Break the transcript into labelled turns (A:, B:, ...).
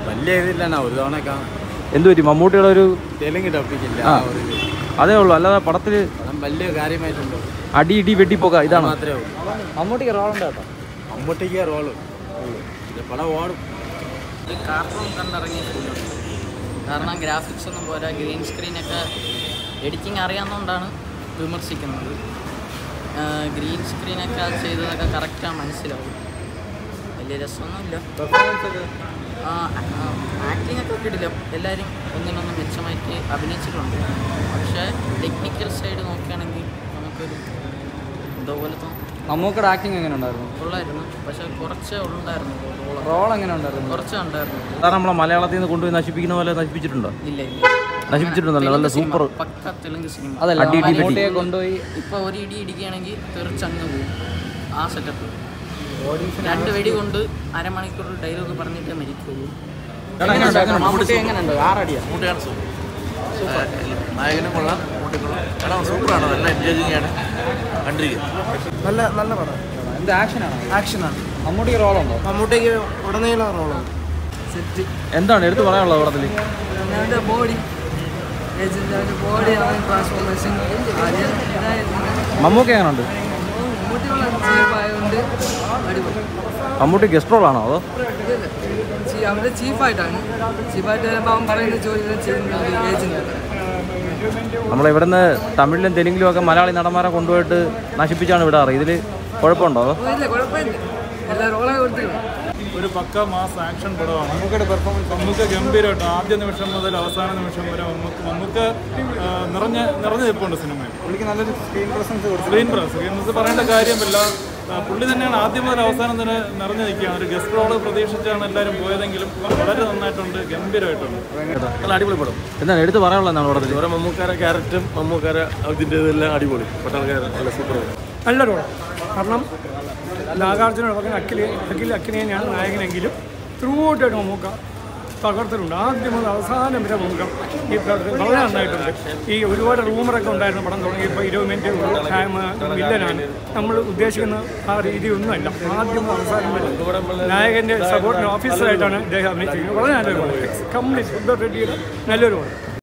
A: വലിയ ഇതില്ല ഒരു തവണ കാണാം
B: എന്തു പറ്റി മമ്മൂട്ടിയുടെ ഒരു
A: തെലുങ്ക് ടോപ്പിക്കില്ല
B: ആ.
A: ആ ഒരു ഇത്.
B: അതേ ഉള്ളൂ അല്ലാതെ പടത്തിൽ
A: പടം വലിയ കാര്യമായിട്ടുണ്ട്
B: അടി ഇടി വെട്ടിപ്പോക്ക ഇതാണ്
A: മാത്രമേ ഉള്ളൂ
B: മമ്മൂട്ടിക്ക് റോളുണ്ട് കേട്ടോ
A: മമ്മൂട്ടിക്ക് റോള് ഇത് പടം ഓടും
C: ഒരു കാർട്ടൂൺ കണ്ടിറങ്ങിയ ഫീലുണ്ട് കാരണം ഗ്രാഫിക്സ് ഒന്നും പോരാ ഗ്രീൻ സ്ക്രീനൊക്കെ എഡിറ്റിംഗ് അറിയാവുന്നതുകൊണ്ടാണ് വിമർശിക്കുന്നത് ഗ്രീൻ സ്ക്രീനൊക്കെ ചെയ്തതൊക്കെ കറക്റ്റാണ് മനസ്സിലാവും വലിയ രസമൊന്നുമില്ല ആക്ടിംഗ് ഒക്കെ കിട്ടില്ല എല്ലാവരും ഒന്നിനൊന്ന് മെച്ചമായിട്ട് അഭിനയിച്ചിട്ടുണ്ട് പക്ഷേ ടെക്നിക്കൽ സൈഡ് നോക്കുകയാണെങ്കിൽ നമുക്കൊരു എന്തോ പോലെ തോന്നും
B: മമ്മൂക്കയുടെ ആക്ടിങ് എങ്ങനെ ഉണ്ടായിരുന്നു
C: ഉള്ളായിരുന്നു പക്ഷേ കുറച്ചേ ഉണ്ടായിരുന്നു റോള്
B: റോൾ എങ്ങനെ ഉണ്ടായിരുന്നു
C: കുറച്ചേ ഉണ്ടായിരുന്നു
B: സാധാരണ നമ്മളെ മലയാളത്തിൽ നിന്ന് കൊണ്ടുപോയി നശിപ്പിക്കുന്ന പോലെ നശിപ്പിച്ചിട്ടുണ്ടോ
C: ഇല്ല ഇല്ല
B: നശിപ്പിച്ചിട്ടുണ്ടല്ലോ നല്ല
C: തെലുങ്ക്
B: സൂപ്പർ
C: സിനിമ, പക്ക തെലുങ്ക് സിനിമ
B: അതല്ല അടി ഇടി വെട്ടി
C: കൊണ്ടുപോയി ഇപ്പൊ ഒരു ഇടി ഇടിക്കുകയാണെങ്കിൽ തെറിച്ചങ്ങ് പോകും ആ സെറ്റപ്പ് രണ്ട് വെടി കൊണ്ട് അരമണിക്കൂർ ഡയലോഗ് പറഞ്ഞിട്ട് മരിക്കുള്ളൂ
D: നായകനും കൊള്ളാം മമ്മൂട്ടി കൊള്ളാം പടം സൂപ്പറാണ് നല്ല എൻഗേജിങ് ആണ് കണ്ടിരിക്കുന്നത്
E: നല്ല നല്ല പടം
B: എന്ത് ആക്ഷനാണ്
E: ആക്ഷനാണ്
B: മമ്മൂട്ടിക്ക് റോളുണ്ടോ
E: മമ്മൂട്ടിക്ക് ഉടനീളം റോളാണ്
B: എന്താണ് എടുത്തു പറയാനുള്ളത് പടത്തിൽ
F: അവൻ്റെ ബോഡി അവൻ്റെ ബോഡി അവൻ ട്രാൻസ്ഫോർമേഷൻ ആദ്യം ഇതായിരുന്നു
B: മമ്മൂക്ക എങ്ങനെയുണ്ട്
F: മമ്മൂട്ടിയുള്ള ചീഫായതുകൊണ്ട് അടിപൊളി
B: മമ്മൂട്ടി ഗസ്റ്റ് റോളാണോ അതോ
F: ഇതല്ല ചീ- അവൻ്റെ ചീഫായിട്ടാണ് ചീഫായിട്ട് വരുമ്പോൾ അവൻ പറയുന്ന ജോലി ചെയ്യുന്നത് ഏജൻറ്റ്
B: നമ്മളെ ഇവിടുന്ന് തമിഴിലും തെലുങ്കിലും ഒക്കെ മലയാളി നടന്മാരെ കൊണ്ടുപോയിട്ട് നശിപ്പിച്ചാണ് വിടാറ് ഇതിൽ കുഴപ്പമുണ്ടോ അതോ
F: ഇല്ല കുഴപ്പമില്ല എല്ലാ റോളായി കൊടുത്തിട്ടുണ്ട്
G: ഒരു പക്ക മാസ് ആക്ഷൻ പടമാണ് മമ്മൂക്കയുടെ പെർഫോമൻസ് മമ്മൂക്ക ഗംഭീരമായിട്ട് ആദ്യ നിമിഷം മുതൽ അവസാന നിമിഷം വരെ മമ്മൂക്ക് മമ്മൂക്ക ആ, നിറഞ്ഞ നിറഞ്ഞു നിൽപ്പുണ്ട് സിനിമയിൽ പുള്ളിക്ക് നല്ലൊരു screen presence screen presence screen presence പറയേണ്ട കാര്യമില്ല ആ, പുള്ളി തന്നെയാണ് ആദ്യം മുതൽ അവസാനം തന്നെ നിറഞ്ഞു നിൽക്കുകയാണ് ഒരു ഗസ്റ്റ് റോള് പ്രതീക്ഷിച്ചാണ് എല്ലാവരും പോയതെങ്കിലും വളരെ നന്നായിട്ടുണ്ട് ഗംഭീരമായിട്ടുണ്ട്
D: നല്ല അടിപൊളി പടം
B: എന്താണ് എടുത്ത് പറയാനുള്ളത് എന്താണ് പടത്തിൽ
D: ഓരോ മമ്മൂക്കാരെ ക്യാരക്ടറും മമ്മൂക്കാരെ ഇതിൻ്റെ ഇതെല്ലാം അടിപൊളി പട്ടാളക്കാരൻ നല്ല സൂപ്പർ
E: നല്ല റോളാണ് കാരണം നാഗാർജുന പകരം അഖിൽ അഖിൽ അഖിലേനെയാണ് നായകനെങ്കിലും ത്രൂ ഔട്ടായിട്ട് മമ്മൂക്ക തകർത്തിട്ടുണ്ട് ആദ്യം മുതൽ അവസാനം വരെ മമ്മൂക്ക ഈ പടത്തിൽ വളരെ നന്നായിട്ടുണ്ട് ഈ ഒരുപാട് റൂമറൊക്കെ ഉണ്ടായിരുന്നു പടം തുടങ്ങിയപ്പോൾ ഇരുപത് മിനിറ്റ് വില്ലനാണ് നമ്മൾ ഉദ്ദേശിക്കുന്ന ആ രീതിയൊന്നുമല്ല ആദ്യം മുതൽ അവസാനം വരെ നായകൻ്റെ സപ്പോർട്ടിന് ഓഫീസറായിട്ടാണ് ഇദ്ദേഹം അഭിനയിച്ചിരിക്കുന്നത് വളരെ നല്ലൊരു പടം കംപ്ലീറ്റ് ബുദ്ധ റെഡ്ഡിയുടെ നല്ലൊരു പടം